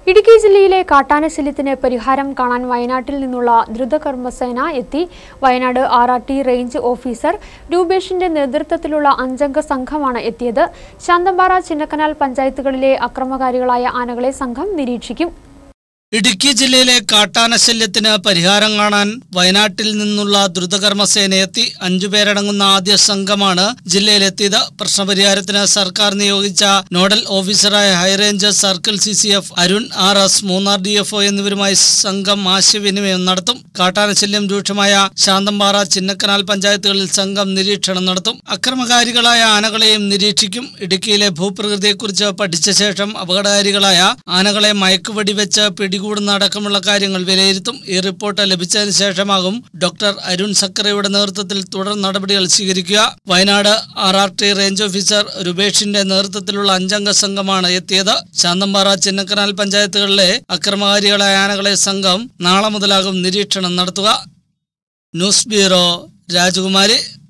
ഇടുക്കി ജില്ലയിലെ കാട്ടാനശല്യത്തിന് പരിഹാരം കാണാൻ വയനാട്ടിൽ നിന്നുള്ള ദ്രുതകർമ്മസേന എത്തി Wayanad R R T range officer രൂപേഷിന്റെ നേതൃത്വത്തിലുള്ള അഞ്ചംഗ സംഘമാണ് എത്തിയത് ശാന്തമ്പാറ ചിന്നക്കനാൽ പഞ്ചായത്തുകളിലെ അക്രമകാരികളായ ആനകളെ സംഘം നിരീക്ഷിക്കും ഇടുക്കി ജില്ലയിലെ കാട്ടാനശല്യത്തിന് പരിഹാരം കാണാൻ വയനാട്ടിൽ നിന്നുള്ള ദ്രുതകർമ്മസേനയെത്തി അഞ്ചുപേരടങ്ങുന്ന ആദ്യ സംഘമാണ് ജില്ലയിലെത്തിയത് പ്രശ്നപരിഹാരത്തിന് സർക്കാർ നിയോഗിച്ച നോഡൽ ഓഫീസറായ high range circle C C F Arun R S Munnar D F O എന്നിവരുമായി സംഘം ആശയവിനിമയം നടത്തും കാട്ടാനശല്യം രൂക്ഷമായ ശാന്തമ്പാറ ചിന്നക്കനാൽ പഞ്ചായത്തുകളിൽ സംഘം നിരീക്ഷണം നടത്തും അക്രമകാരികളായ ആനകളെയും നിരീക്ഷിക്കും ഇടുക്കിയിലെ ഭൂപ്രകൃതിയെക്കുറിച്ച് പഠിച്ച ശേഷം അപകടകാരികളായ ആനകളെ മയക്കുവെടി വെച്ച് പിടികൂടുന്ന അടക്കമുള്ള കാര്യങ്ങൾ വിലയിരുത്തും ഈ റിപ്പോർട്ട് ലഭിച്ചതിന് ശേഷമാകും ഡോക്ടർ അരുൺ സക്കറയുടെ നേതൃത്വത്തിൽ തുടർ നടപടികൾ സ്വീകരിക്കുക Wayanad R R T range officer രൂപേഷിന്റെ നേതൃത്വത്തിലുള്ള അഞ്ചംഗ സംഘമാണ് എത്തിയത് ശാന്തമ്പാറ ചിന്നക്കനാൽ പഞ്ചായത്തുകളിലെ അക്രമകാരികളായ ആനകളെ സംഘം നാളെ മുതലാകും നിരീക്ഷണം നടത്തുക ന്യൂസ് ബ്യൂറോ രാജകുമാരി